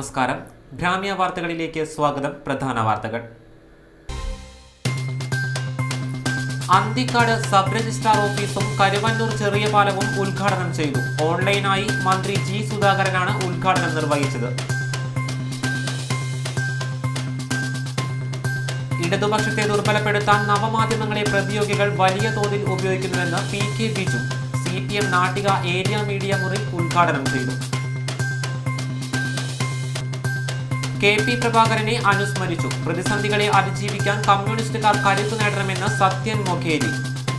നമസ്കാരം ഗ്രാമ്യ വാർത്തകളിലേക്ക് സ്വാഗതം പ്രധാന വാർത്തകൾ അന്തിക്കാട് സബ് രജിസ്ട്രാർ ഓഫീസും കരുവന്നൂർ ചെറിയ പാലവും ഉദ്ഘാടനം ചെയ്തു ഓൺലൈനായി മന്ത്രി ജി സുധാകരനാണ് ഉദ്ഘാടനം നിർവഹിച്ചത് ഇടതുപക്ഷത്തെ ദുർബലപ്പെടുത്താൻ നവമാധ്യമങ്ങളെ പ്രതിയോഗികൾ വലിയ തോതിൽ ഉപയോഗിക്കുന്നുവെന്ന് P K Biju C P M Nattika area media മുറി ഉദ്ഘാടനം ചെയ്തു കെ പി പ്രഭാകരനെ അനുസ്മരിച്ചു പ്രതിസന്ധികളെ അതിജീവിക്കാൻ കമ്മ്യൂണിസ്റ്റുകാർ കരുത്തു നേടണമെന്ന് സത്യൻ മൊഖേരി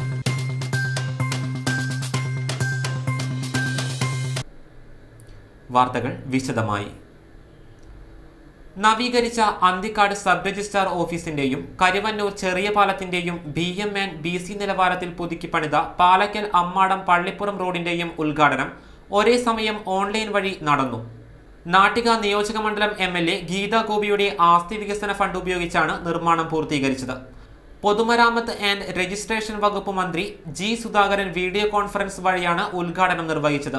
വാർത്തകൾ വിശദമായി നവീകരിച്ച അന്തിക്കാട് സബ് രജിസ്ട്രാർ ഓഫീസിന്റെയും കരുവന്നൂർ ചെറിയ പാലത്തിന്റെയും B M N B C നിലവാരത്തിൽ പുതുക്കി പണിത പാലക്കൽ അമ്മാടം പള്ളിപ്പുറം റോഡിന്റെയും ഉദ്ഘാടനം ഒരേ സമയം ഓൺലൈൻ വഴി നടന്നു നാട്ടിക നിയോജക മണ്ഡലം എം എൽ എ ഗീതാ ഗോപിയുടെ ആസ്തി വികസന ഫണ്ട് ഉപയോഗിച്ചാണ് നിർമ്മാണം പൂർത്തീകരിച്ചത് പൊതുമരാമത്ത് ആൻഡ് രജിസ്ട്രേഷൻ വകുപ്പ് മന്ത്രി ജി സുധാകരൻ വീഡിയോ കോൺഫറൻസ് വഴിയാണ് ഉദ്ഘാടനം നിർവഹിച്ചത്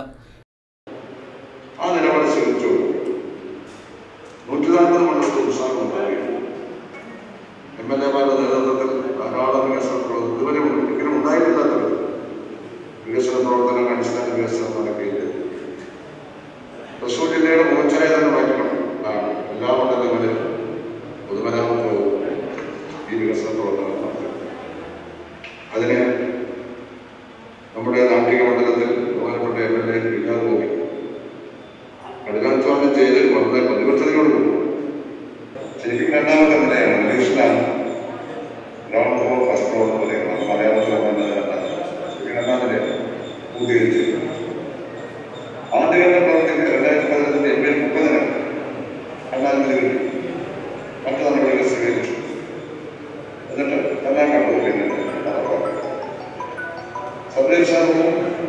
ആ നിലപാട് സ്വീകരിച്ചു നൂറ്റി നാൽപ്പത് മണ്ഡലത്തിൽ ഉത്സാഹം ഉണ്ടായി എം എൽ എമാരുടെ നേതൃത്വത്തിൽ ധാരാളം വികസന പ്രവർത്തനം ഇതുവരെ ഒരിക്കലും ഉണ്ടായിട്ടില്ലാത്ത വിധം വികസന പ്രവർത്തനങ്ങൾ അടിസ്ഥാന വികസനം നടക്കുകയില്ല തൃശ്ശൂർ ജില്ലയുടെ മുഖച്ഛായ തന്നെ മാറ്റണം ആണ് എല്ലാ മണ്ഡലങ്ങളിലും പൊതുമരാമത്ത് വകുപ്പ് ഈ വികസന പ്രവർത്തനം നടത്തുന്നത് അതിന് നമ്മുടെ നാട്ടിക മണ്ഡലത്തിൽ ബഹുമാനപ്പെട്ട M L A Geetha Gopi കഠിനാധ്വാനം ചെയ്ത് വളരെ പ്രതിബദ്ധതയോടുകൂടി ശരിക്കും രണ്ടാമത്തെ നിലയാണ് ഇംഗ്ലീഷിലാണ് ഗ്രൗണ്ട് ഫ്ലോർ ഫസ്റ്റ് ഫ്ലോർ എന്ന് പറയുന്നത് അത് മലയാളത്തിൽ വന്നത് രണ്ടാമത് ശരിക്കും രണ്ടാം നിലയാണ് പൂർത്തീകരിച്ചിരിക്കുന്നത് ആദ്യഘട്ട പ്രവർത്തിക്ക് രണ്ടായിരത്തി പതിനെട്ടിൽ എം എൽ മുപ്പതിന് രണ്ടാം നില കിട്ടി മറ്റു നടപടികൾ സ്വീകരിച്ചു എന്നിട്ട് രണ്ടാം ഘട്ടവും പിന്നെ നടപ്പാക്കി സബ് രജിസ്ട്രാറും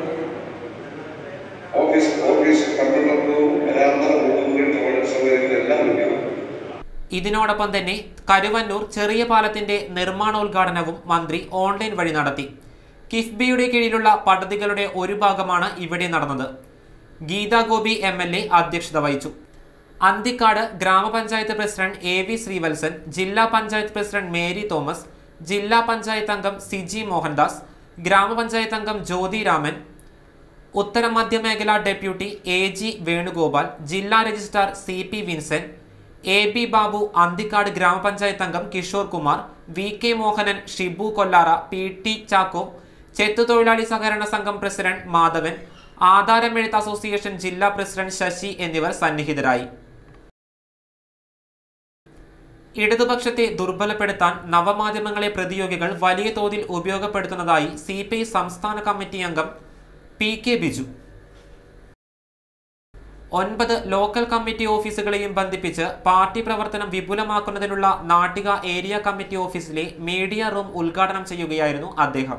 ഓഫീസ് ഓഫീസ് കമ്പ്യൂട്ടർ റൂം നിരാന്തര റൂമുകൾ ടോയ്ലറ്റ് സൗകര്യങ്ങൾ എല്ലാം ലഭ്യമാണ് ഇതിനോടൊപ്പം തന്നെ കരുവന്നൂർ ചെറിയ പാലത്തിന്റെ നിർമ്മാണോദ്ഘാടനവും മന്ത്രി ഓൺലൈൻ വഴി നടത്തി കിഫ്ബിയുടെ കീഴിലുള്ള പദ്ധതികളുടെ ഒരു ഭാഗമാണ് ഇവിടെ നടന്നത് Geetha Gopi M L A അധ്യക്ഷത വഹിച്ചു അന്തിക്കാട് ഗ്രാമപഞ്ചായത്ത് പ്രസിഡന്റ് എ വി ശ്രീവത്സൻ ജില്ലാ പഞ്ചായത്ത് പ്രസിഡന്റ് മേരി തോമസ് ജില്ലാ പഞ്ചായത്ത് അംഗം സിജി മോഹൻദാസ് ഗ്രാമപഞ്ചായത്ത് അംഗം ജ്യോതി രാമൻ ഉത്തര മധ്യ മേഖല ഡെപ്യൂട്ടി എ ജി വേണുഗോപാൽ ജില്ലാ registrar C P Vincent A B Babu Anthikad ഗ്രാമപഞ്ചായത്ത് അംഗം Kishore Kumar V K Mohanan Shibu Kollara P T Chacko ചെത്തുതൊഴിലാളി സഹകരണ സംഘം പ്രസിഡന്റ് മാധവൻ ആധാരമെഴുത്ത് അസോസിയേഷൻ ജില്ലാ പ്രസിഡന്റ് ശശി എന്നിവർ സന്നിഹിതരായി ഇടതുപക്ഷത്തെ ദുർബലപ്പെടുത്താൻ നവമാധ്യമങ്ങളെ പ്രതിയോഗികൾ വലിയ തോതിൽ ഉപയോഗപ്പെടുത്തുന്നതായി സി പി ഐ സംസ്ഥാന കമ്മിറ്റി അംഗം പി കെ ബിജു ഒൻപത് ലോക്കൽ കമ്മിറ്റി ഓഫീസുകളെയും ബന്ധിപ്പിച്ച് പാർട്ടി പ്രവർത്തനം വിപുലമാക്കുന്നതിനുള്ള നാട്ടിക ഏരിയ കമ്മിറ്റി ഓഫീസിലെ മീഡിയ റൂം ഉദ്ഘാടനം ചെയ്യുകയായിരുന്നു അദ്ദേഹം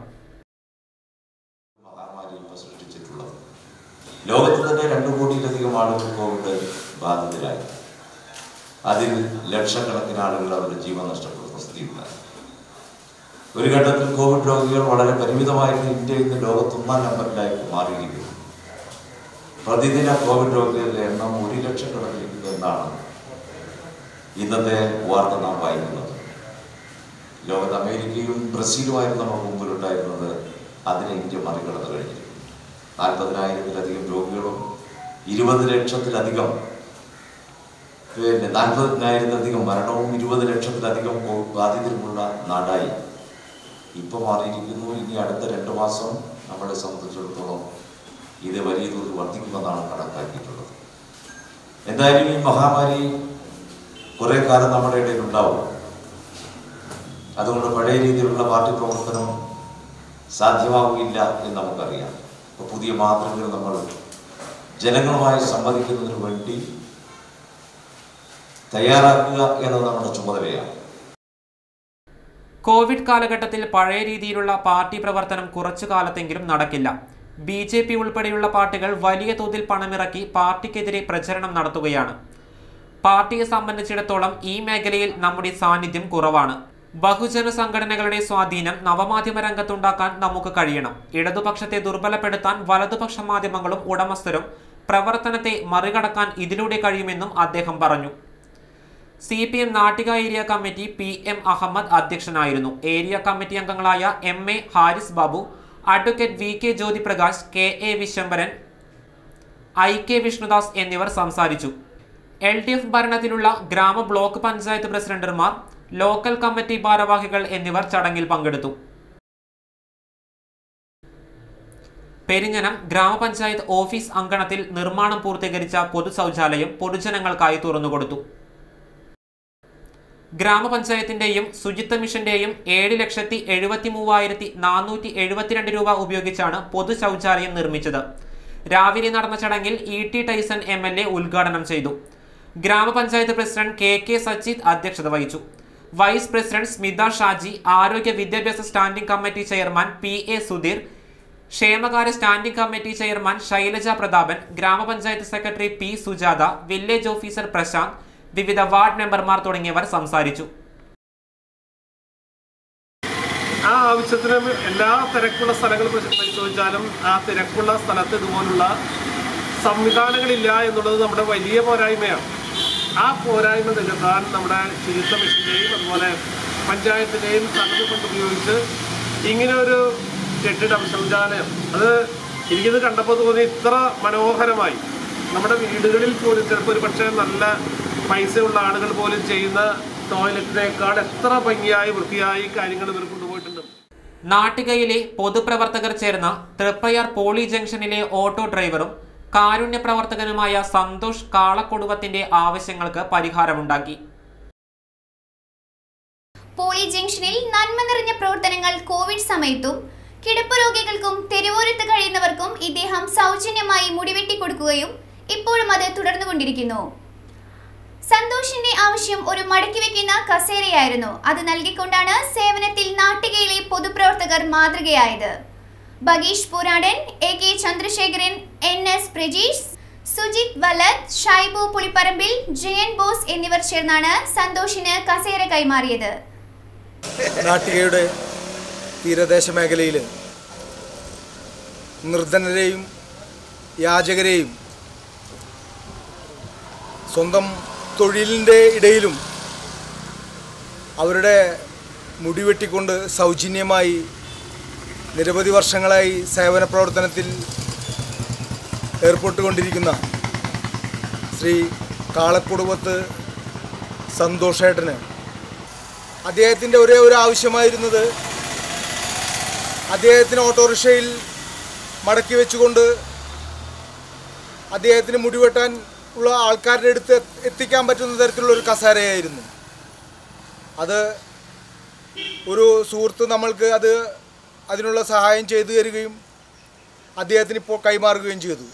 മഹാമാരി ഇപ്പോൾ സൃഷ്ടിച്ചിട്ടുള്ളത് ലോകത്ത് തന്നെ രണ്ടു കോടിയിലധികം ആളുകൾ കോവിഡ് ബാധിതരായി അതിൽ ലക്ഷക്കണക്കിന് ആളുകൾ അവരുടെ ജീവൻ നഷ്ടപ്പെടുന്ന സ്ഥിതിയുണ്ടായി ഒരു ഘട്ടത്തിൽ കോവിഡ് രോഗികൾ വളരെ പരിമിതമായിരുന്ന ഇന്ത്യ ഇന്ന് ലോകത്തൊന്നാം നമ്പറിലായി മാറിയിരിക്കുന്നു പ്രതിദിന കോവിഡ് രോഗികളുടെ എണ്ണം ഒരു ലക്ഷം കടന്നിരിക്കുന്നു എന്നാണ് ഇന്നത്തെ വാർത്ത നാം വായിക്കുന്നത് ലോകത്ത് അമേരിക്കയും ബ്രസീലുമായിരുന്നു നമ്മുടെ മുമ്പിലുണ്ടായിരുന്നത് അതിനെ ഇന്ത്യ മറികടന്നു കഴിഞ്ഞിരിക്കുന്നു നാൽപ്പതിനായിരത്തിലധികം രോഗികളും ഇരുപത് ലക്ഷത്തിലധികം പിന്നെ നാൽപ്പതിനായിരത്തിലധികം മരണവും ഇരുപത് ലക്ഷത്തിലധികം കോവിഡ് ബാധിതരുമുള്ള നാടായി ഇപ്പോൾ മാറിയിരിക്കുന്നു ഇനി അടുത്ത രണ്ട് മാസം നമ്മളെ സംബന്ധിച്ചിടത്തോളം ഇത് വലിയ തോതിൽ വർദ്ധിക്കുമെന്നാണ് കണക്കാക്കിയിട്ടുള്ളത് എന്തായാലും ഈ മഹാമാരി കുറെ കാലം നമ്മുടെ ഇടയിൽ ഉണ്ടാവും അതുകൊണ്ട് പഴയ രീതിയിലുള്ള പാർട്ടി പ്രവർത്തനം സാധ്യമാവുകയില്ല എന്ന് നമുക്കറിയാം അപ്പോൾ പുതിയ മാതൃകകൾ നമ്മൾ ജനങ്ങളുമായി സംവദിക്കുന്നതിന് വേണ്ടി തയ്യാറാക്കുക എന്നത് നമ്മുടെ ചുമതലയാണ് കോവിഡ് കാലഘട്ടത്തിൽ പഴയ രീതിയിലുള്ള പാർട്ടി പ്രവർത്തനം കുറച്ചു കാലത്തെങ്കിലും നടക്കില്ല ബി ജെ പി ഉൾപ്പെടെയുള്ള പാർട്ടികൾ വലിയ തോതിൽ പണമിറക്കി പാർട്ടിക്കെതിരെ പ്രചരണം നടത്തുകയാണ് പാർട്ടിയെ സംബന്ധിച്ചിടത്തോളം ഈ മേഖലയിൽ നമ്മുടെ സാന്നിധ്യം കുറവാണ് ബഹുജന സംഘടനകളുടെ സ്വാധീനം നവമാധ്യമ രംഗത്തുണ്ടാക്കാൻ നമുക്ക് കഴിയണം ഇടതുപക്ഷത്തെ ദുർബലപ്പെടുത്താൻ വലതുപക്ഷ മാധ്യമങ്ങളും ഉടമസ്ഥരും പ്രവർത്തനത്തെ മറികടക്കാൻ ഇതിലൂടെ കഴിയുമെന്നും അദ്ദേഹം പറഞ്ഞു C P M Nattika area committee P M Ahmed അധ്യക്ഷനായിരുന്നു ഏരിയ കമ്മിറ്റി അംഗങ്ങളായ M A Haris Babu advocate V K Jyothiprakash K A Vishambaran I K Vishnudas എന്നിവർ സംസാരിച്ചു എൽ ഡി എഫ് ഭരണത്തിലുള്ള ഗ്രാമ ബ്ലോക്ക് പഞ്ചായത്ത് പ്രസിഡന്റുമാർ ലോക്കൽ കമ്മിറ്റി ഭാരവാഹികൾ എന്നിവർ ചടങ്ങിൽ പങ്കെടുത്തു പെരിഞ്ഞനം ഗ്രാമപഞ്ചായത്ത് ഓഫീസ് അങ്കണത്തിൽ നിർമ്മാണം പൂർത്തീകരിച്ച പൊതു ശൗചാലയം പൊതുജനങ്ങൾക്കായി തുറന്നുകൊടുത്തു ഗ്രാമപഞ്ചായത്തിന്റെയും ശുചിത്വ മിഷന്റെയും ഏഴ് ലക്ഷത്തി എഴുപത്തി മൂവായിരത്തി നാനൂറ്റി എഴുപത്തിരണ്ട് രൂപ ഉപയോഗിച്ചാണ് പൊതു ശൗചാലയം നിർമ്മിച്ചത് രാവിലെ നടന്ന ചടങ്ങിൽ E T Taison M L A ഉദ്ഘാടനം ചെയ്തു ഗ്രാമപഞ്ചായത്ത് പ്രസിഡന്റ് കെ കെ സച്ചിത് അധ്യക്ഷത വഹിച്ചു വൈസ് പ്രസിഡന്റ് സ്മിത ഷാജി ആരോഗ്യ വിദ്യാഭ്യാസ standing committee chairman P A Sudheer ക്ഷേമകാര്യ standing committee chairman Shailaja Prathapan ഗ്രാമപഞ്ചായത്ത് secretary P Sujatha village officer Prasanth വിവിധ വാർഡ് മെമ്പർമാർ തുടങ്ങിയവർ സംസാരിച്ചു ആ ആവശ്യത്തിന് എല്ലാ തിരക്കുള്ള സ്ഥലങ്ങൾ പരിശോ- പരിശോധിച്ചാലും ആ തിരക്കുള്ള സ്ഥലത്ത് ഇതുപോലുള്ള സംവിധാനങ്ങളില്ല എന്നുള്ളത് നമ്മുടെ വലിയ പോരായ്മയാണ് ആ പോരായ്മ നികത്താൻ നമ്മുടെ ശുചിത്വ മിഷന്റെയും അതുപോലെ പഞ്ചായത്തിന്റെയും സ്ഥലത്ത് കൊണ്ട് ഉപയോഗിച്ച് ഇങ്ങനെ ഒരു കെട്ടിടം ശൗചാലയം അത് എനിക്കിത് കണ്ടപ്പോൾ തോന്നി ഇത്ര മനോഹരമായി നമ്മുടെ വീടുകളിൽ പോലും ചിലപ്പോൾ ഒരു പക്ഷേ നല്ല പൈസയുള്ള ആളുകൾ പോലും ചെയ്യുന്ന ടോയ്ലറ്റിനേക്കാൾ എത്ര ഭംഗിയായി വൃത്തിയായി കാര്യങ്ങൾ ഇവർ കൊണ്ടുപോയിട്ടുണ്ട് നാട്ടികയിലെ പൊതുപ്രവർത്തകർ ചേർന്ന തൃപ്പയാർ പോളി ജംഗ്ഷനിലെ ഓട്ടോ ഡ്രൈവറും കാരുണ്യ പ്രവർത്തകനുമായ സന്തോഷ് കാളക്കൊടുവത്തിന്റെ ആവശ്യങ്ങൾക്ക് പരിഹാരമുണ്ടാക്കി പോളി ജംഗ്ഷനിൽ നന്മ നിറഞ്ഞ പ്രവർത്തനങ്ങൾ കോവിഡ് സമയത്തും കിടപ്പ് രോഗികൾക്കും തെരുവോരത്ത് കഴിയുന്നവർക്കും ഇദ്ദേഹം സൗജന്യമായി മുടിവെട്ടി കൊടുക്കുകയും ഇപ്പോഴും അത് തുടർന്നുകൊണ്ടിരിക്കുന്നു സന്തോഷിന്റെ ആവശ്യം ഒരു മടക്കി വെക്കുന്ന കസേരയായിരുന്നു അത് നൽകിക്കൊണ്ടാണ് സേവനത്തിൽ നാട്ടികയിലെ പൊതുപ്രവർത്തകർ മാതൃകയായത് Bageesh Puradan A K Chandrasekharan N S Prajeesh Sujith വലത് ഷൈബു പുളിപ്പറമ്പിൽ ജയൻ ബോസ് എന്നിവർ ചേർന്നാണ് സന്തോഷിന് കസേര കൈമാറിയത് നാട്ടികയുടെ തീരദേശ മേഖലയിൽ നിർധനരെയും യാചകരെയും സ്വന്തം തൊഴിലിൻ്റെ ഇടയിലും അവരുടെ മുടി വെട്ടിക്കൊണ്ട് സൗജന്യമായി നിരവധി വർഷങ്ങളായി സേവന പ്രവർത്തനത്തിൽ ഏർപ്പെട്ടുകൊണ്ടിരിക്കുന്ന ശ്രീ കാളക്കുടുവത്ത് സന്തോഷേട്ടന് അദ്ദേഹത്തിൻ്റെ ഒരേ ഒരു ആവശ്യമായിരുന്നത് അദ്ദേഹത്തിന് ഓട്ടോറിക്ഷയിൽ മടക്കി വെച്ചുകൊണ്ട് അദ്ദേഹത്തിന് മുടിവെട്ടാൻ ഉള്ള ആൾക്കാരുടെ അടുത്ത് എത്തിക്കാൻ പറ്റുന്ന തരത്തിലുള്ള ഒരു കസേരയായിരുന്നു അത് ഒരു സുഹൃത്ത് നമ്മൾക്ക് അത് അതിനുള്ള സഹായം ചെയ്തു തരികയും അദ്ദേഹത്തിന് ഇപ്പോൾ കൈമാറുകയും ചെയ്തു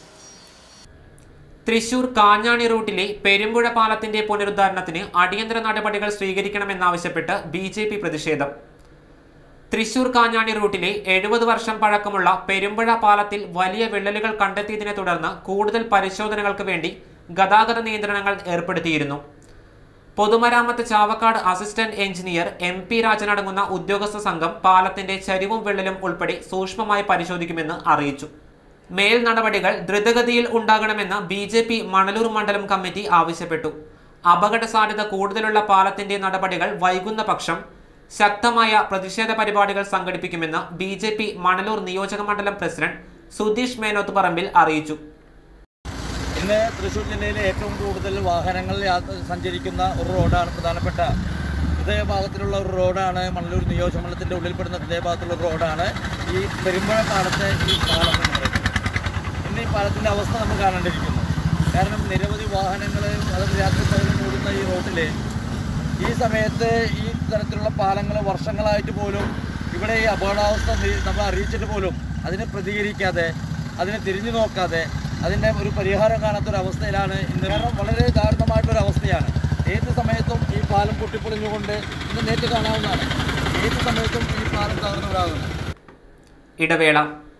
തൃശൂർ കാഞ്ഞാണി റൂട്ടിലെ പെരുമ്പുഴ പാലത്തിന്റെ പുനരുദ്ധാരണത്തിന് അടിയന്തര നടപടികൾ സ്വീകരിക്കണമെന്നാവശ്യപ്പെട്ട് ബി ജെ പി പ്രതിഷേധം തൃശൂർ കാഞ്ഞാണി റൂട്ടിലെ എഴുപത് വർഷം പഴക്കമുള്ള പെരുമ്പുഴ പാലത്തിൽ വലിയ വിള്ളലുകൾ കണ്ടെത്തിയതിനെ തുടർന്ന് കൂടുതൽ പരിശോധനകൾക്ക് വേണ്ടി ഗതാഗത നിയന്ത്രണങ്ങൾ ഏർപ്പെടുത്തിയിരുന്നു പൊതുമരാമത്ത് Chavakkad assistant engineer M P രാജനടങ്ങുന്ന ഉദ്യോഗസ്ഥ സംഘം പാലത്തിന്റെ ചരിവും വിള്ളലും ഉൾപ്പെടെ സൂക്ഷ്മമായി പരിശോധിക്കുമെന്ന് അറിയിച്ചു മേൽ നടപടികൾ ദ്രുതഗതിയിൽ ഉണ്ടാകണമെന്ന് ബി ജെ പി മണലൂർ മണ്ഡലം കമ്മിറ്റി ആവശ്യപ്പെട്ടു അപകട സാധ്യത കൂടുതലുള്ള പാലത്തിന്റെ നടപടികൾ വൈകുന്ന പക്ഷം ശക്തമായ പ്രതിഷേധ പരിപാടികൾ സംഘടിപ്പിക്കുമെന്ന് ബി ജെ പി മണലൂർ നിയോജക മണ്ഡലം പ്രസിഡന്റ് സുധീഷ് മേനോത്ത് പറമ്പിൽ അറിയിച്ചു ഇന്ന് തൃശ്ശൂർ ജില്ലയിലെ ഏറ്റവും കൂടുതൽ വാഹനങ്ങൾ യാത്ര സഞ്ചരിക്കുന്ന ഒരു റോഡാണ് പ്രധാനപ്പെട്ട ഹൃദയഭാഗത്തിലുള്ള ഒരു റോഡാണ് മണലൂർ നിയോജകമണ്ഡലത്തിൻ്റെ ഉള്ളിൽപ്പെടുന്ന ഹൃദയഭാഗത്തുള്ള ഒരു റോഡാണ് ഈ പെരുമ്പഴ പാലത്തെ ഈ പാലം എന്ന് പറയുന്നത് ഇന്ന് ഈ പാലത്തിൻ്റെ അവസ്ഥ നമ്മൾ കാണേണ്ടിയിരിക്കുന്നു കാരണം നിരവധി വാഹനങ്ങൾ അതായത് രാത്രി പകലും ഓടുന്ന ഈ റോഡിൽ ഈ സമയത്ത് ഈ തരത്തിലുള്ള പാലങ്ങൾ വർഷങ്ങളായിട്ട് പോലും ഇവിടെ ഈ അപകടാവസ്ഥ നി- നമ്മൾ അറിയിച്ചിട്ട് പോലും അതിനെ പ്രതികരിക്കാതെ അതിനെ തിരിഞ്ഞു നോക്കാതെ അതിൻ്റെ ഒരു പരിഹാരം കാണാത്തൊരു അവസ്ഥയിലാണ് ഇന്ന് കാരണം വളരെ ദാരുണമായിട്ടൊരു അവസ്ഥയാണ് ഏത് സമയത്തും ഈ പാലം പൊട്ടിപ്പൊളിഞ്ഞുകൊണ്ട് ഇന്ന് നേരിട്ട് കാണാവുന്നതാണ് ഏത് സമയത്തും ഈ പാലം തകർന്നവരാകുന്നു ഇടവേള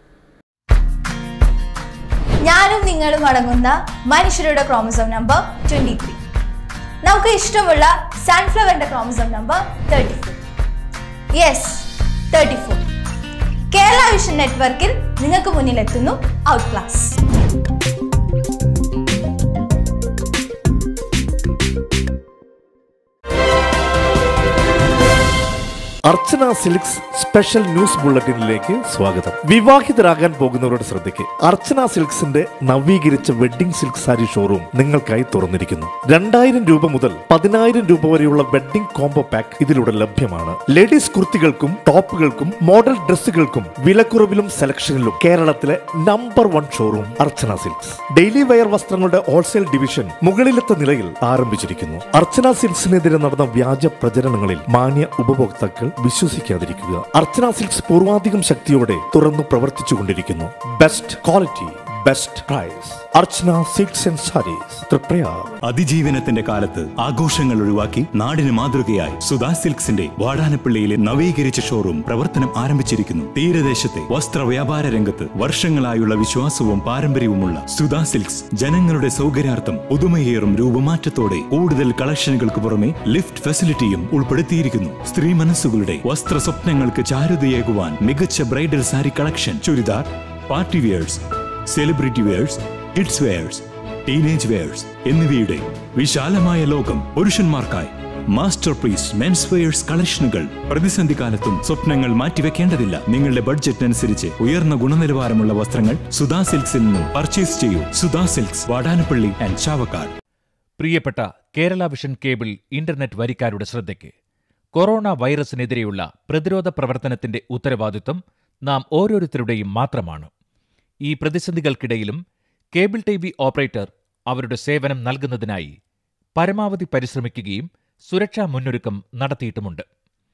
ഞാനും നിങ്ങളും അടങ്ങുന്ന മനുഷ്യരുടെ ക്രോമസോം നമ്പർ ട്വന്റി ത്രീ നമുക്ക് ഇഷ്ടമുള്ള സൺഫ്ലവറിന്റെ chromosome number thirty four yes thirty four Kerala Vision നെറ്റ്വർക്കിൽ നിങ്ങൾക്ക് മുന്നിലെത്തുന്നു out class Archana Silks special news ബുള്ളറ്റിനിലേക്ക് സ്വാഗതം വിവാഹിതരാകാൻ പോകുന്നവരുടെ ശ്രദ്ധയ്ക്ക് അർച്ചന സിൽക്സിന്റെ നവീകരിച്ച വെഡ്ഡിംഗ് സിൽക്ക് സാരി ഷോറൂം നിങ്ങൾക്കായി തുറന്നിരിക്കുന്നു രണ്ടായിരം രൂപ മുതൽ പതിനായിരം രൂപ വരെയുള്ള വെഡ്ഡിംഗ് കോംബോ പാക്ക് ഇതിലൂടെ ലഭ്യമാണ് ലേഡീസ് കുർത്തികൾക്കും ടോപ്പുകൾക്കും മോഡൽ ഡ്രസ്സുകൾക്കും വിലക്കുറവിലും സെലക്ഷനിലും കേരളത്തിലെ number one showroom Archana Silks daily wear വസ്ത്രങ്ങളുടെ ഹോൾസെയിൽ ഡിവിഷൻ മുകളിലത്തെ നിലയിൽ ആരംഭിച്ചിരിക്കുന്നു അർച്ചന സിൽക്സിനെതിരെ നടന്ന വ്യാജ പ്രചരണങ്ങളിൽ മാന്യ ഉപഭോക്താക്കൾ വിശ്വസിക്കാതിരിക്കുക അർച്ചന സിൽക്സ് പൂർവാധികം ശക്തിയോടെ തുറന്നു പ്രവർത്തിച്ചുകൊണ്ടിരിക്കുന്നു best quality best price Archana Silks and sarees Triprayar അതിജീവനത്തിന്റെ കാലത്ത് ആഘോഷങ്ങൾ ഒഴിവാക്കി നാടിന് മാതൃകയായി സുധാ സിൽക്സിന്റെ വാടാനപ്പള്ളിയിലെ നവീകരിച്ച ഷോറൂം പ്രവർത്തനം ആരംഭിച്ചിരിക്കുന്നു തീരദേശത്തെ വസ്ത്ര വ്യാപാര രംഗത്ത് വർഷങ്ങളായുള്ള വിശ്വാസവും പാരമ്പര്യവുമുള്ള സുധാ സിൽക്സ് ജനങ്ങളുടെ സൗകര്യാർത്ഥം പുതുമയേറും രൂപമാറ്റത്തോടെ കൂടുതൽ കളക്ഷനുകൾക്ക് പുറമെ ലിഫ്റ്റ് ഫെസിലിറ്റിയും ഉൾപ്പെടുത്തിയിരിക്കുന്നു സ്ത്രീ മനസ്സുകളുടെ വസ്ത്ര സ്വപ്നങ്ങൾക്ക് ചാരുതയേകുവാൻ മികച്ച bridal sari collection churidar party wears celebrity wears kids wears teenage wears എന്നിവയുടെ വിശാലമായ ലോകം പുരുഷന്മാർക്കായി മാസ്റ്റർ പീസ് മെൻസ് വെയേഴ്സ് കളക്ഷനുകൾ പ്രതിസന്ധി കാലത്തും സ്വപ്നങ്ങൾ മാറ്റിവെക്കേണ്ടതില്ല നിങ്ങളുടെ ബഡ്ജറ്റിനനുസരിച്ച് ഉയർന്ന ഗുണനിലവാരമുള്ള വസ്ത്രങ്ങൾ സുധാ സിൽക്സിൽ നിന്നും പർച്ചേസ് ചെയ്യൂ സുധാ സിൽക്സ് വാടാനപ്പള്ളി ആൻഡ് ചാവക്കാട് പ്രിയപ്പെട്ട കേരള വിഷൻ കേബിൾ ഇന്റർനെറ്റ് വരിക്കാരുടെ ശ്രദ്ധയ്ക്ക് കൊറോണ വൈറസിനെതിരെയുള്ള പ്രതിരോധ പ്രവർത്തനത്തിന്റെ ഉത്തരവാദിത്വം നാം ഓരോരുത്തരുടെയും മാത്രമാണ് ഈ പ്രതിസന്ധികൾക്കിടയിലും കേബിൾ ടി വി ഓപ്പറേറ്റർ അവരുടെ സേവനം നൽകുന്നതിനായി പരമാവധി പരിശ്രമിക്കുകയും സുരക്ഷാ മുന്നൊരുക്കം നടത്തിയിട്ടുമുണ്ട്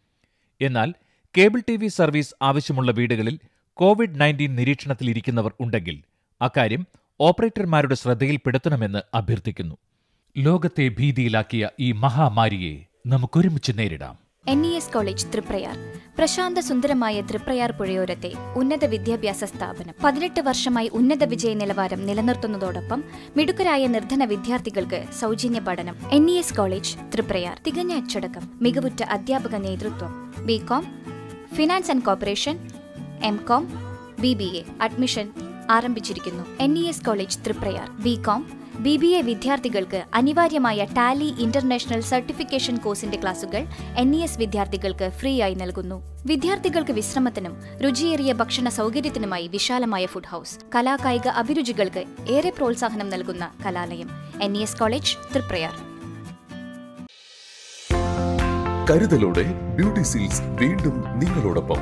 എന്നാൽ കേബിൾ ടി വി സർവീസ് ആവശ്യമുള്ള വീടുകളിൽ കോവിഡ് നയൻറ്റീൻ നിരീക്ഷണത്തിലിരിക്കുന്നവർ ഉണ്ടെങ്കിൽ അക്കാര്യം ഓപ്പറേറ്റർമാരുടെ ശ്രദ്ധയിൽപ്പെടുത്തണമെന്ന് അഭ്യർത്ഥിക്കുന്നു ലോകത്തെ ഭീതിയിലാക്കിയ ഈ മഹാമാരിയെ നമുക്കൊരുമിച്ച് നേരിടാം N E S college Triprayar പ്രശാന്ത സുന്ദരമായ തൃപ്രയാർ പുഴയോരത്തെ ഉന്നത വിദ്യാഭ്യാസ സ്ഥാപനം പതിനെട്ട് വർഷമായി ഉന്നത വിജയ നിലവാരം നിലനിർത്തുന്നതോടൊപ്പം മിടുക്കരായ നിർധന വിദ്യാർത്ഥികൾക്ക് സൗജന്യ പഠനം N E S college Triprayar തികഞ്ഞ അച്ചടക്കം മികവുറ്റ അധ്യാപക നേതൃത്വം B com finance and corporation M com B B A admission ആരംഭിച്ചിരിക്കുന്നു N E S college Triprayar B com B B A വിദ്യാർത്ഥികൾക്ക് അനിവാര്യമായ ടാലി ഇന്റർനാഷണൽ സർട്ടിഫിക്കേഷൻ കോഴ്സിന്റെ ക്ലാസുകൾ എൻ ഇ എസ് വിദ്യാർത്ഥികൾക്ക് ഫ്രീ ആയി നൽകുന്നു വിദ്യാർത്ഥികൾക്ക് വിശ്രമത്തിനും രുചിയേറിയ ഭക്ഷണ സൗകര്യത്തിനുമായി വിശാലമായ ഫുഡ് ഹൗസ് കലാകായിക അഭിരുചികൾക്ക് ഏറെ പ്രോത്സാഹനം നൽകുന്ന കലാലയം N E S college Triprayar കരുതലോടെ ബ്യൂട്ടി സീൽസ് വീണ്ടും നിങ്ങളോടൊപ്പം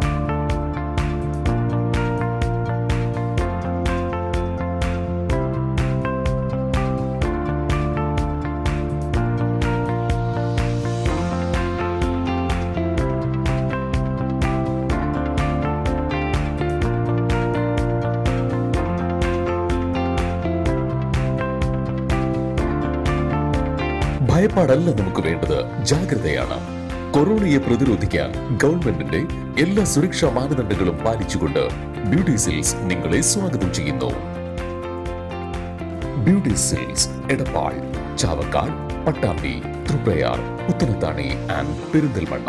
ഭയപ്പാടല്ല നമുക്ക് വേണ്ടത് ജാഗ്രതയാണ് കൊറോണയെ പ്രതിരോധിക്കാൻ ഗവൺമെന്റിന്റെ എല്ലാ സുരക്ഷാ മാനദണ്ഡങ്ങളും പാലിച്ചുകൊണ്ട് ബ്യൂട്ടി സെയിൽസ് നിങ്ങളെ സ്വാഗതം ചെയ്യുന്നു beauty sales Edappal Chavakkad Pattambi Triprayar Puthanathani and Perinthalmanna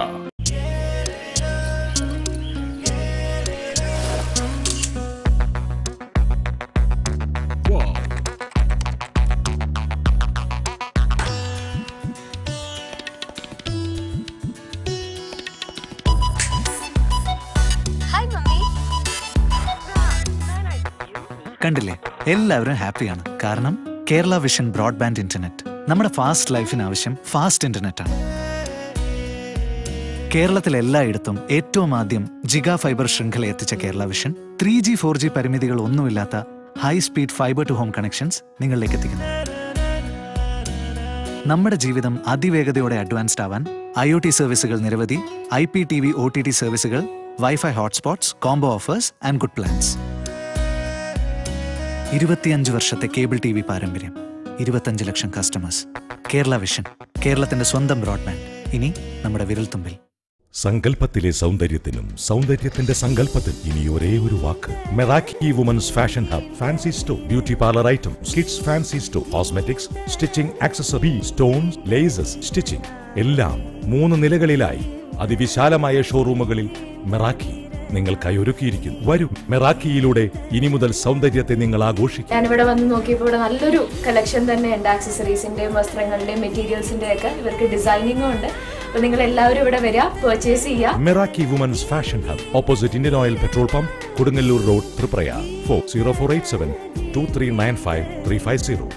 കണ്ടില്ലേ എല്ലാവരും ഹാപ്പിയാണ് കാരണം കേരള വിഷൻ ബ്രോഡ്ബാൻഡ് ഇന്റർനെറ്റ് നമ്മുടെ ഫാസ്റ്റ് ലൈഫിന് ആവശ്യം ഫാസ്റ്റ് ഇന്റർനെറ്റ് ആണ് കേരളത്തിൽ എല്ലായിടത്തും ഏറ്റവും ആദ്യം ജിഗാ ഫൈബർ ശൃംഖല എത്തിച്ച Kerala vision three G four G പരിമിതികൾ ഒന്നുമില്ലാത്ത high speed fibre to home connections നിങ്ങളിലേക്ക് എത്തിക്കുന്നു നമ്മുടെ ജീവിതം അതിവേഗതയോടെ അഡ്വാൻസ്ഡ് ആവാൻ ഐ ഒ ടി സർവീസുകൾ നിരവധി I P T V O T T സർവീസുകൾ wifi hotspots combo offers and good plans ഇരുപത്തിയഞ്ച് വർഷത്തെ കേബിൾ ടി വി പാരമ്പര്യം ഇരുപത്തഞ്ച് ലക്ഷം കസ്റ്റമേഴ്സ് കേരള വിഷൻ കേരളത്തിന്റെ സ്വന്തം ബ്രോഡ്ബാൻഡ് ഇനി നമ്മുടെ വിരൽത്തുമ്പിൽ സങ്കല്പത്തിലെ സൗന്ദര്യത്തിനും സൗന്ദര്യത്തിന്റെ സങ്കല്പത്തിൽ ഇനി ഒരേ ഒരു വാക്ക് Meraki women's fashion hub fancy store beauty parlour items kids fancy store cosmetics stitching accessory stones laces stitching എല്ലാം മൂന്ന് നിലകളിലായി അതിവിശാലമായ ഷോറൂമുകളിൽ മെറാക്കി നിങ്ങൾക്കായി ഒരുക്കിയിരിക്കുന്നു വരൂ മെറാക്കിയിലൂടെ ഇനി മുതൽ സൗന്ദര്യത്തെ നിങ്ങൾ ആഘോഷിക്കും ഞാനിവിടെ വന്ന് നോക്കിയപ്പോൾ ഇവിടെ നല്ലൊരു കളക്ഷൻ തന്നെ ഉണ്ട് ആക്സസറീസിന്റെയും വസ്ത്രങ്ങളുടെയും മെറ്റീരിയൽസിന്റെയും ഒക്കെ ഇവർക്ക് ഡിസൈനിങ്ങും ഉണ്ട് അപ്പോൾ നിങ്ങൾ എല്ലാവരും ഇവിടെ വരിക പർച്ചേസ് ചെയ്യുക Meraki women's fashion hub opposite Indian oil petrol pump Kodungallur road Triprayar four zero four eight seven two three nine five three five zero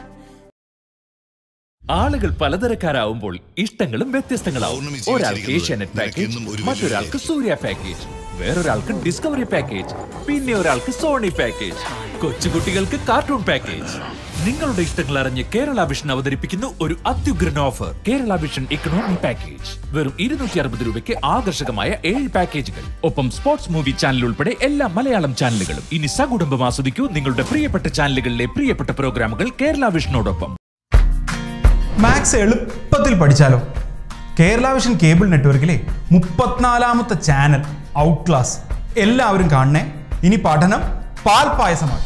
ആളുകൾ പലതരക്കാരാവുമ്പോൾ ഇഷ്ടങ്ങളും വ്യത്യസ്തങ്ങളാവും ഒരാൾക്ക് ഏഷ്യാനെറ്റ് പാക്കേജ് മറ്റൊരാൾക്ക് സൂര്യ പാക്കേജ് വേറൊരാൾക്ക് ഡിസ്കവറി പാക്കേജ് പിന്നെ ഒരാൾക്ക് സോണി പാക്കേജ് കൊച്ചുകുട്ടികൾക്ക് കാർട്ടൂൺ പാക്കേജ് നിങ്ങളുടെ ഇഷ്ടങ്ങൾ അറിഞ്ഞ് കേരള വിഷൻ അവതരിപ്പിക്കുന്നു ഒരു അത്യുഗ്രൻ offer Kerala vision economy package വെറും ഇരുന്നൂറ്റി അറുപത് രൂപയ്ക്ക് ആകർഷകമായ ഏഴ് പാക്കേജുകൾ ഒപ്പം സ്പോർട്സ് മൂവി ചാനൽ ഉൾപ്പെടെ എല്ലാ മലയാളം ചാനലുകളും ഇനി സകുടുംബം ആസ്വദിക്കൂ നിങ്ങളുടെ പ്രിയപ്പെട്ട ചാനലുകളിലെ പ്രിയപ്പെട്ട പ്രോഗ്രാമുകൾ കേരള വിഷനോടൊപ്പം മാത്സ് എളുപ്പത്തിൽ പഠിച്ചാലോ കേരള വിഷൻ കേബിൾ നെറ്റ്വർക്കിലെ മുപ്പത്തിനാലാമത്തെ ചാനൽ ഔട്ട് ക്ലാസ് എല്ലാവരും കാണണേ ഇനി പഠനം പാൽ പായസമാക്കാം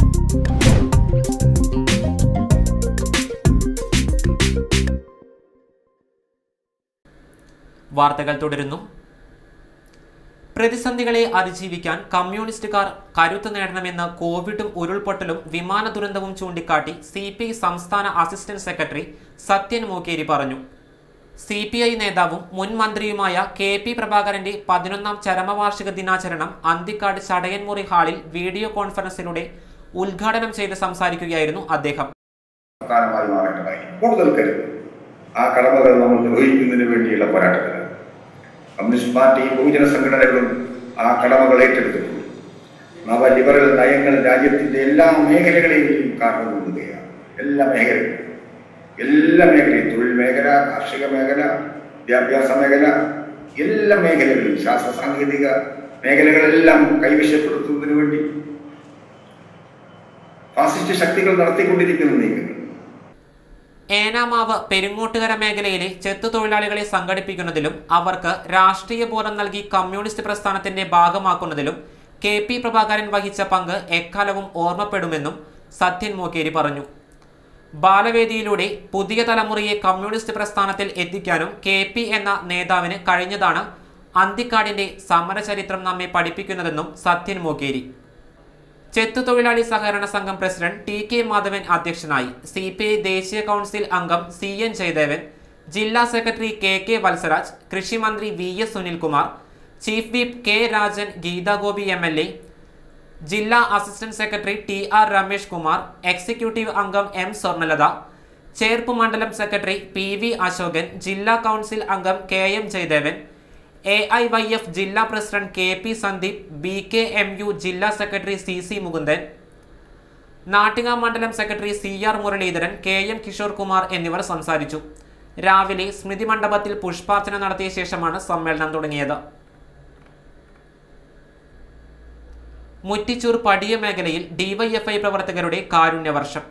വാർത്തകൾ തുടരുന്നു പ്രതിസന്ധികളെ അതിജീവിക്കാൻ കമ്മ്യൂണിസ്റ്റുകാർ കരുത്ത് നേടണമെന്ന് കോവിഡും ഉരുൾപൊട്ടലും വിമാന ദുരന്തവും ചൂണ്ടിക്കാട്ടി സി പി ഐ സംസ്ഥാന അസിസ്റ്റന്റ് സെക്രട്ടറി സത്യൻ മൂക്കേരി പറഞ്ഞു സി പി ഐ നേതാവും മുൻ മന്ത്രിയുമായ കെ പി പ്രഭാകരന്റെ പതിനൊന്നാം ചരമവാർഷിക ദിനാചരണം അന്തിക്കാട് ചടയൻമുറി ഹാളിൽ വീഡിയോ കോൺഫറൻസിലൂടെ ഉദ്ഘാടനം ചെയ്ത് സംസാരിക്കുകയായിരുന്നു അദ്ദേഹം കാലമായി മാറേണ്ടതായി കൂടുതൽ കരുത് ആ കടമകൾ നമ്മൾ നിർവഹിക്കുന്നതിന് വേണ്ടിയുള്ള പോരാട്ടത്തിന് കമ്മ്യൂണിസ്റ്റ് പാർട്ടി ബഹുജന സംഘടനകളും ആ കടമകൾ ഏറ്റെടുത്തിട്ടുണ്ട് നവ ലിബറൽ നയങ്ങൾ രാജ്യത്തിന്റെ എല്ലാ മേഖലകളെയും കാരണം കൊണ്ടുകയാണ് എല്ലാ മേഖലകളും എല്ലാ മേഖലയും തൊഴിൽ മേഖല കാർഷിക മേഖല വിദ്യാഭ്യാസ മേഖല എല്ലാ മേഖലകളിലും ശാസ്ത്ര സാങ്കേതിക മേഖലകളെല്ലാം കൈവശപ്പെടുത്തുന്നതിന് വേണ്ടി ഫാസിസ്റ്റ് ശക്തികൾ നടത്തിക്കൊണ്ടിരിക്കുന്ന നീക്കങ്ങൾ ഏനാമാവ് പെരുങ്ങോട്ടുകര മേഖലയിലെ ചെത്തു തൊഴിലാളികളെ സംഘടിപ്പിക്കുന്നതിലും അവർക്ക് രാഷ്ട്രീയ ബോധം നൽകി കമ്മ്യൂണിസ്റ്റ് പ്രസ്ഥാനത്തിന്റെ ഭാഗമാക്കുന്നതിലും കെ പി പ്രഭാകരൻ വഹിച്ച പങ്ക് എക്കാലവും ഓർമ്മപ്പെടുമെന്നും സത്യൻ മോക്കേരി പറഞ്ഞു ബാലവേദിയിലൂടെ പുതിയ തലമുറയെ കമ്മ്യൂണിസ്റ്റ് പ്രസ്ഥാനത്തിൽ എത്തിക്കാനും കെ പി എന്ന നേതാവിന് കഴിഞ്ഞതാണ് അന്തിക്കാടിന്റെ സമരചരിത്രം നമ്മെ പഠിപ്പിക്കുന്നതെന്നും സത്യൻ മോക്കേരി ചെത്തു തൊഴിലാളി സഹകരണ സംഘം പ്രസിഡന്റ് ടി കെ മാധവൻ അധ്യക്ഷനായി സി പി ഐ ദേശീയ കൗൺസിൽ അംഗം സി എൻ ജയദേവൻ ജില്ലാ സെക്രട്ടറി കെ കെ വത്സരാജ് കൃഷിമന്ത്രി V S Sunilkumar chief whip K Rajan Geethagopi M L A ജില്ലാ assistant secretary T R Ramesh Kumar executive അംഗം എം സ്വർണലത ചേർപ്പ് മണ്ഡലം സെക്രട്ടറി പി വി അശോകൻ ജില്ലാ കൗൺസിൽ അംഗം K M Jayadevan A I Y F ജില്ലാ president K P Sandeep B K M U ജില്ലാ secretary C C Mukundan Nattika മണ്ഡലം secretary C R Muraleedharan K M Kishore Kumar എന്നിവർ സംസാരിച്ചു രാവിലെ സ്മൃതി മണ്ഡപത്തിൽ പുഷ്പാർച്ചന നടത്തിയ ശേഷമാണ് സമ്മേളനം തുടങ്ങിയത് മുറ്റിച്ചൂർ പടിയ മേഖലയിൽ ഡിവൈഎഫ്ഐ പ്രവർത്തകരുടെ കാരുണ്യവർഷം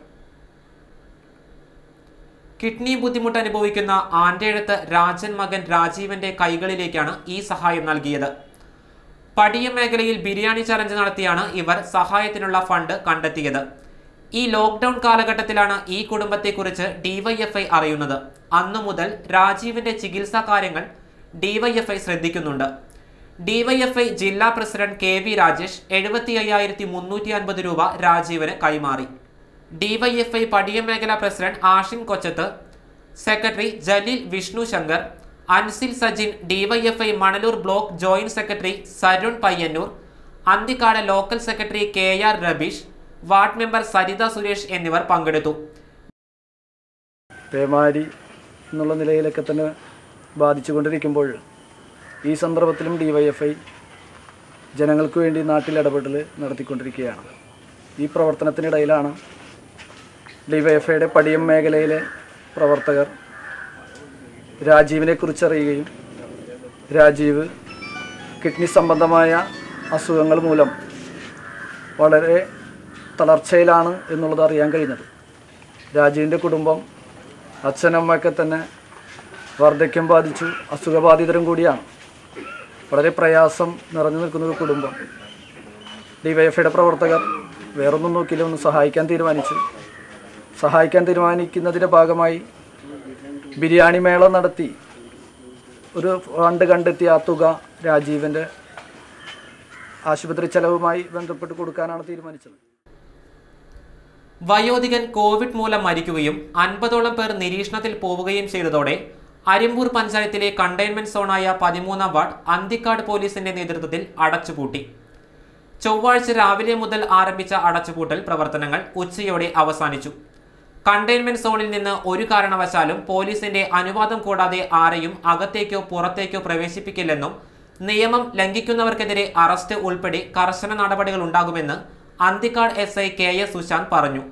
കിഡ്നി ബുദ്ധിമുട്ട് അനുഭവിക്കുന്ന ആന്റെഴുത്ത് രാജൻ മകൻ രാജീവന്റെ കൈകളിലേക്കാണ് ഈ സഹായം നൽകിയത് പടിയ മേഖലയിൽ ബിരിയാണി ചലഞ്ച് നടത്തിയാണ് ഇവർ സഹായത്തിനുള്ള ഫണ്ട് കണ്ടെത്തിയത് ഈ ലോക്ക്ഡൌൺ കാലഘട്ടത്തിലാണ് ഈ കുടുംബത്തെക്കുറിച്ച് ഡിവൈഎഫ്ഐ അറിയുന്നത് അന്നു മുതൽ രാജീവിന്റെ ചികിത്സാ കാര്യങ്ങൾ ഡിവൈഎഫ്ഐ ശ്രദ്ധിക്കുന്നുണ്ട് ഡിവൈഎഫ്ഐ ജില്ലാ പ്രസിഡന്റ് കെ വി രാജേഷ് എഴുപത്തി അയ്യായിരത്തി മുന്നൂറ്റി അൻപത് രൂപ രാജീവിന് കൈമാറി ഡിവൈഎഫ്ഐ പടിയം മേഖല president Ashin Kochath secretary Jaleel Vishnu Shankar Ansil Sajin DYFI Manalur block joint secretary Sarun Payyanur Anthikad local secretary K R Rabeesh ward member Saritha Suresh എന്നിവർ പങ്കെടുത്തു പേമാരി എന്നുള്ള നിലയിലൊക്കെ തന്നെ ബാധിച്ചുകൊണ്ടിരിക്കുമ്പോൾ ഈ സന്ദർഭത്തിലും ഡിവൈഎഫ്ഐ ജനങ്ങൾക്ക് വേണ്ടി നാട്ടിൽ ഇടപെടൽ നടത്തിക്കൊണ്ടിരിക്കുകയാണ് ഈ പ്രവർത്തനത്തിനിടയിലാണ് ഡിവൈഎഫ്ഐയുടെ പടിയം മേഖലയിലെ പ്രവർത്തകർ രാജീവിനെ കുറിച്ചറിയുകയും രാജീവ് കിഡ്നി സംബന്ധമായ അസുഖങ്ങൾ മൂലം വളരെ തളർച്ചയിലാണ് എന്നുള്ളത് അറിയാൻ കഴിഞ്ഞത് രാജീവിൻ്റെ കുടുംബം അച്ഛനമ്മയൊക്കെ തന്നെ വാർദ്ധക്യം ബാധിച്ചു അസുഖബാധിതരും കൂടിയാണ് വളരെ പ്രയാസം നിറഞ്ഞു നിൽക്കുന്ന ഒരു കുടുംബം ഡിവൈഎഫ്ഐയുടെ പ്രവർത്തകർ വേറൊന്നും നോക്കിയില്ല ഒന്ന് സഹായിക്കാൻ തീരുമാനിച്ചു സഹായിക്കാൻ തീരുമാനിക്കുന്നതിൻ്റെ ഭാഗമായി ബിരിയാണി മേള നടത്തി ഒരു ഫണ്ട് കണ്ടെത്തി ആ തുക രാജീവൻ്റെ ആശുപത്രി ചെലവുമായി ബന്ധപ്പെട്ട് കൊടുക്കാനാണ് തീരുമാനിച്ചത് വയോധികൻ കോവിഡ് മൂലം മരിക്കുകയും അൻപതോളം പേർ നിരീക്ഷണത്തിൽ പോവുകയും ചെയ്തതോടെ അരിമ്പൂർ പഞ്ചായത്തിലെ കണ്ടെയ്ൻമെന്റ് സോണായ പതിമൂന്നാം വാർഡ് അന്തിക്കാട് പോലീസിന്റെ നേതൃത്വത്തിൽ അടച്ചുപൂട്ടി ചൊവ്വാഴ്ച രാവിലെ മുതൽ ആരംഭിച്ച അടച്ചുപൂട്ടൽ പ്രവർത്തനങ്ങൾ ഉച്ചയോടെ അവസാനിച്ചു കണ്ടെയ്ൻമെന്റ് സോണിൽ നിന്ന് ഒരു കാരണവശാലും പോലീസിന്റെ അനുവാദം കൂടാതെ ആരെയും അകത്തേക്കോ പുറത്തേക്കോ പ്രവേശിപ്പിക്കില്ലെന്നും നിയമം ലംഘിക്കുന്നവർക്കെതിരെ അറസ്റ്റ് ഉൾപ്പെടെ കർശന നടപടികൾ ഉണ്ടാകുമെന്ന് Anthikad S I K S Sushanth പറഞ്ഞു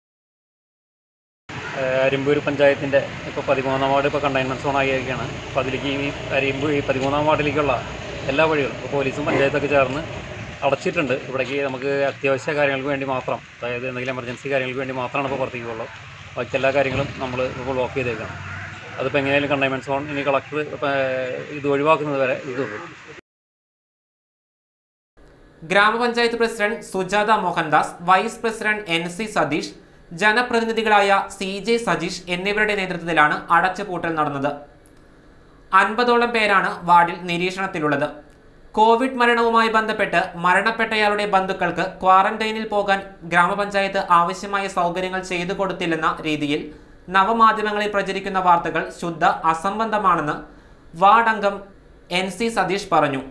ഏഹ് അരിമ്പൂർ പഞ്ചായത്തിൻ്റെ ഇപ്പോൾ പതിമൂന്നാം വാർഡ് ഇപ്പോൾ കണ്ടെയ്ൻമെൻറ്റ് സോൺ ആയിരിക്കുകയാണ് അപ്പോൾ അതിലേക്ക് ഈ അരിമ്പൂർ ഈ പതിമൂന്നാം വാർഡിലേക്കുള്ള എല്ലാ വഴികളും ഇപ്പോൾ പോലീസും പഞ്ചായത്തൊക്കെ ചേർന്ന് അടച്ചിട്ടുണ്ട് ഇവിടേക്ക് നമുക്ക് അത്യാവശ്യ കാര്യങ്ങൾക്ക് വേണ്ടി മാത്രം അതായത് എന്തെങ്കിലും എമർജൻസി കാര്യങ്ങൾക്ക് വേണ്ടി മാത്രമാണ് ഇപ്പോൾ പുറത്തേക്ക് പോകുള്ളൂ ബാക്കി എല്ലാ കാര്യങ്ങളും നമ്മൾ ഇപ്പോൾ ബ്ലോക്ക് ചെയ്തേക്കണം അതിപ്പോൾ എങ്ങനെയായാലും കണ്ടെയ്ൻമെൻറ്റ് സോൺ ഇനി കളക്ടർ ഇത് ഒഴിവാക്കുന്നത് വരെ ഇത് തുടരും. ഗ്രാമപഞ്ചായത്ത് president Sujatha Mohandas vice president N C Satheesh ജനപ്രതിനിധികളായ സി ജെ സജീഷ് എന്നിവരുടെ നേതൃത്വത്തിലാണ് അടച്ചുപൂട്ടൽ നടന്നത് അൻപതോളം പേരാണ് വാർഡിൽ നിരീക്ഷണത്തിലുള്ളത് കോവിഡ് മരണവുമായി ബന്ധപ്പെട്ട് മരണപ്പെട്ടയാളുടെ ബന്ധുക്കൾക്ക് ക്വാറന്റൈനിൽ പോകാൻ ഗ്രാമപഞ്ചായത്ത് ആവശ്യമായ സൗകര്യങ്ങൾ ചെയ്തു കൊടുത്തില്ലെന്ന രീതിയിൽ നവമാധ്യമങ്ങളിൽ പ്രചരിക്കുന്ന വാർത്തകൾ ശുദ്ധ അസംബന്ധമാണെന്ന് വാർഡ് അംഗം എൻ സി സതീഷ് പറഞ്ഞു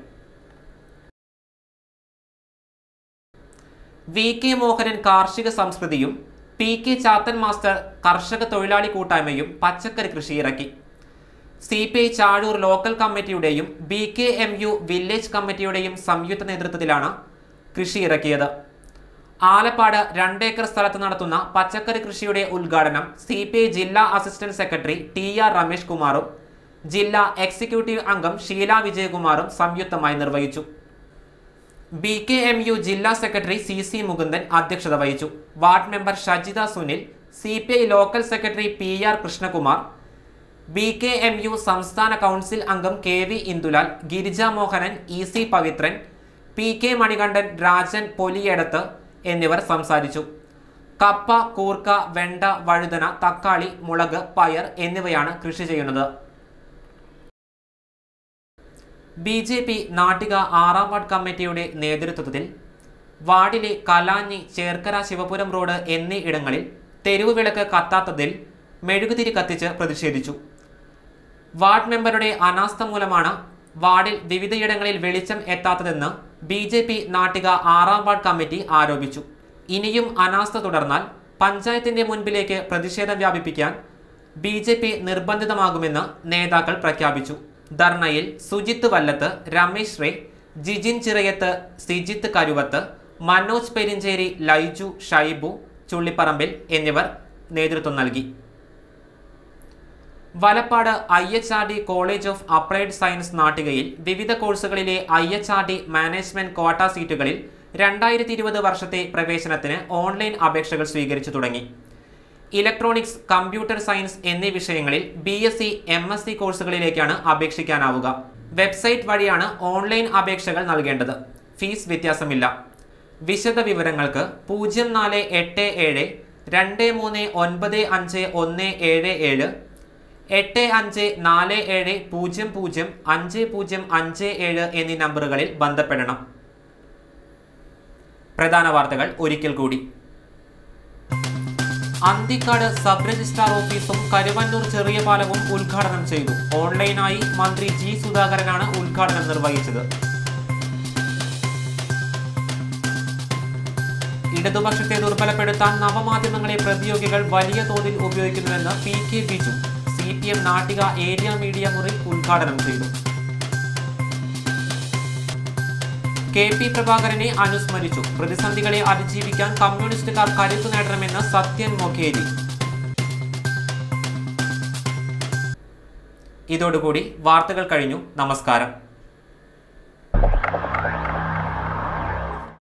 വി കെ മോഹനൻ കാർഷിക സംസ്കൃതിയും പി കെ ചാത്തൻ മാസ്റ്റർ കർഷക തൊഴിലാളി കൂട്ടായ്മയും പച്ചക്കറി കൃഷി ഇറക്കി C P I Chazhur local കമ്മിറ്റിയുടെയും B K M U village കമ്മിറ്റിയുടെയും സംയുക്ത നേതൃത്വത്തിലാണ് കൃഷി ഇറക്കിയത് ആലപ്പാട് രണ്ടേക്കർ സ്ഥലത്ത് നടത്തുന്ന പച്ചക്കറി കൃഷിയുടെ ഉദ്ഘാടനം സി പി ഐ ജില്ലാ assistant secretary T R Ramesh കുമാറും ജില്ലാ എക്സിക്യൂട്ടീവ് അംഗം ഷീല വിജയകുമാറും സംയുക്തമായി നിർവഹിച്ചു ബി കെ എം യു ജില്ലാ സെക്രട്ടറി സി സി മുകുന്ദൻ അധ്യക്ഷത വഹിച്ചു ward member Shajitha Sunil C P I local secretary P R Krishnakumar B K M U സംസ്ഥാന കൗൺസിൽ അംഗം K V Indulal Girija Mohanan E C Pavithran P K Manikandan Rajan Poliyadath എന്നിവർ സംസാരിച്ചു കപ്പ കൂർക്ക വെണ്ട വഴുതന തക്കാളി മുളക് പയർ എന്നിവയാണ് കൃഷി ചെയ്യുന്നത് ബി ജെ പി നാട്ടിക ആറാം വാർഡ് കമ്മിറ്റിയുടെ നേതൃത്വത്തിൽ വാർഡിലെ കലാഞ്ഞി ചേർക്കര ശിവപുരം റോഡ് എന്നീ ഇടങ്ങളിൽ തെരുവ് വിളക്ക് കത്താത്തതിൽ മെഴുകുതിരി കത്തിച്ച് പ്രതിഷേധിച്ചു വാർഡ് മെമ്പറുടെ അനാസ്ഥ മൂലമാണ് വാർഡിൽ വിവിധയിടങ്ങളിൽ വെളിച്ചം എത്താത്തതെന്ന് ബി ജെ പി നാട്ടിക ആറാം വാർഡ് കമ്മിറ്റി ആരോപിച്ചു ഇനിയും അനാസ്ഥ തുടർന്നാൽ പഞ്ചായത്തിന്റെ മുൻപിലേക്ക് പ്രതിഷേധം വ്യാപിപ്പിക്കാൻ ബി ജെ പി നിർബന്ധിതമാകുമെന്ന് നേതാക്കൾ പ്രഖ്യാപിച്ചു ധർണയിൽ സുജിത്ത് വല്ലത്ത് രമേശ് റേ ജിജിൻ ചിറയത്ത് സിജിത്ത് കരുവത്ത് മനോജ് പെരിഞ്ചേരി ലൈജു ഷൈബു ചുള്ളിപ്പറമ്പിൽ എന്നിവർ നേതൃത്വം നൽകി Valappad I H R D college of applied science നാട്ടികയിൽ വിവിധ കോഴ്സുകളിലെ I H R D management quota സീറ്റുകളിൽ രണ്ടായിരത്തി ഇരുപത് വർഷത്തെ പ്രവേശനത്തിന് ഓൺലൈൻ അപേക്ഷകൾ സ്വീകരിച്ചു തുടങ്ങി ഇലക്ട്രോണിക്സ് കമ്പ്യൂട്ടർ സയൻസ് എന്നീ വിഷയങ്ങളിൽ B S C M S C കോഴ്സുകളിലേക്കാണ് അപേക്ഷിക്കാനാവുക വെബ്സൈറ്റ് വഴിയാണ് ഓൺലൈൻ അപേക്ഷകൾ നൽകേണ്ടത് ഫീസ് വ്യത്യാസമില്ല വിശദ വിവരങ്ങൾക്ക് പൂജ്യം നാല് എട്ട് ഏഴ് രണ്ട് മൂന്ന് ഒൻപത് അഞ്ച് ഒന്ന് ഏഴ് ഏഴ് എട്ട് അഞ്ച് നാല് ഏഴ് പൂജ്യം പൂജ്യം അഞ്ച് പൂജ്യം അഞ്ച് ഏഴ് എന്നീ നമ്പറുകളിൽ ബന്ധപ്പെടണം പ്രധാന വാർത്തകൾ ഒരിക്കൽ കൂടി അന്തിക്കാട് സബ് രജിസ്ട്രാർ ഓഫീസും കരുവന്നൂർ ചെറിയ പാലവും ഉദ്ഘാടനം ചെയ്തു ഓൺലൈനായി മന്ത്രി ജി സുധാകരനാണ് ഉദ്ഘാടനം നിർവഹിച്ചത് ഇടതുപക്ഷത്തെ ദുർബലപ്പെടുത്താൻ നവമാധ്യമങ്ങളെ പ്രതിയോഗികൾ വലിയ തോതിൽ ഉപയോഗിക്കുന്നുവെന്ന് P K Biju C P M Nattika area media മുറി ഉദ്ഘാടനം ചെയ്തു കെ പി പ്രഭാകരനെ അനുസ്മരിച്ചു പ്രതിസന്ധികളെ അതിജീവിക്കാൻ കമ്മ്യൂണിസ്റ്റുകാർ കരുത്തു നേടണമെന്ന് സത്യൻ മൊഖേരി ഇതോടുകൂടി വാർത്തകൾ കഴിഞ്ഞു നമസ്കാരം